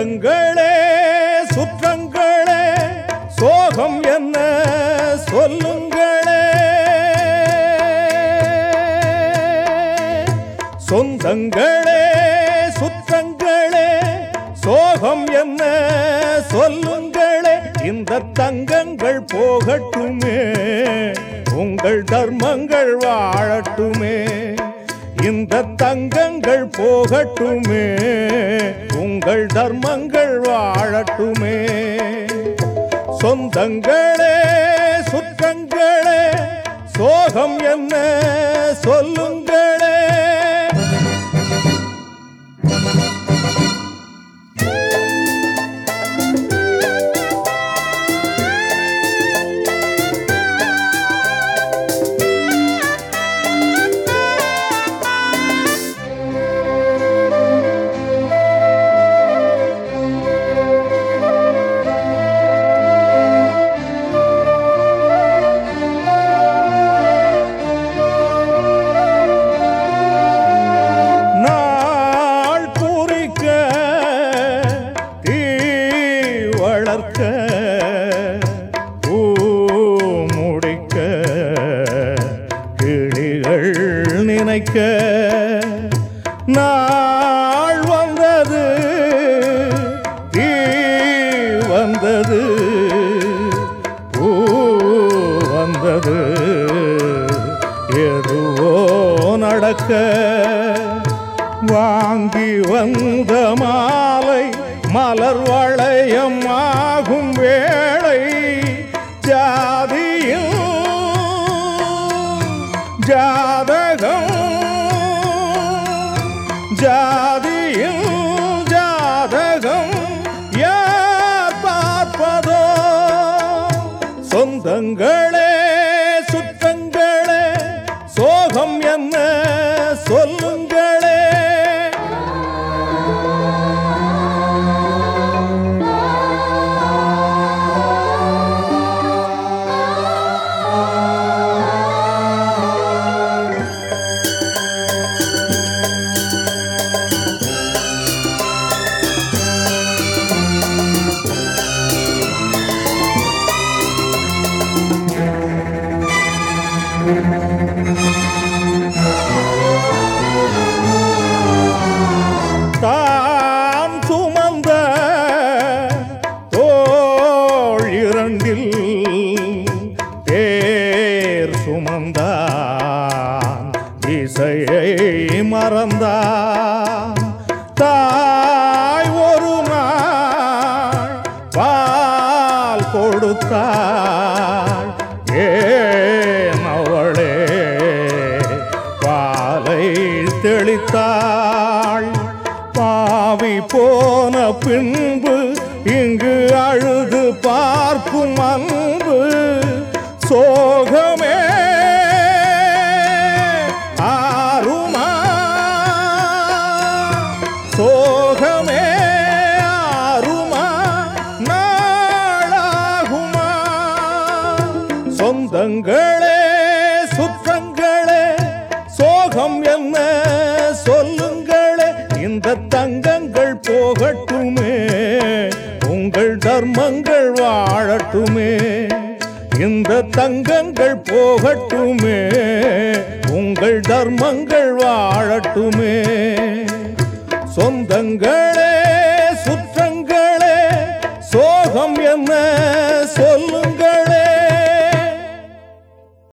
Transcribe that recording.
சொந்தங்களே சுற்றங்களே சோகம் என்ன சொல்லுங்களே சொந்தங்களே சுற்றங்களே சோகம் என்ன சொல்லுங்களே இந்த தங்கங்கள் போகட்டுமே உங்கள் தர்மங்கள் வாழட்டுமே இந்த தங்கங்கள் போகட்டுமே உங்கள் தர்மங்கள் வாழட்டுமே சொந்தங்களே சுற்றங்களே சோகம் என்ன சொல்லுங்களே நாள் குறிக்க தீ வளர்க்க பூ முடிக்க கிளிகள் நினைக்க நாள் வந்தது தீ வந்தது பூ வந்தது எதுவோ நடக்க வாங்கி வந்த மாலை மலர் வளையம் ஆகும் வேளை ஜாதியில் ஜாதகம் ஜாதியில் ஜாதகம் யார் பார்ப்பதோ சொந்தங்களே சுற்றங்களே சோகம் என்ன சொல்லுங்களே தாம் சுமந்த தோள் இரண்டில் தேர் சுமந்தான் இசையை மறந்தான் தாய் ஒரு நாள் பால் கொடுத்தாள் ஏன் அவளே பாலை தெளித்தாள் பாவி போன பின்பு இங்கு அழுது பார்க்கும் அன்பு சோகமே ஆறுமா சோகமே ஆறுமா நாளாகுமா சொந்தங்களே சுற்றங்களே சோகம் என்ன சொல்லுங்களே இந்த தங்கங்கள் போகட்டுமே உங்கள் தர்மங்கள் வாழட்டுமே இந்த தங்கங்கள் போகட்டுமே உங்கள் தர்மங்கள் வாழட்டுமே சொந்தங்களே சுற்றங்களே சோகம் என்ன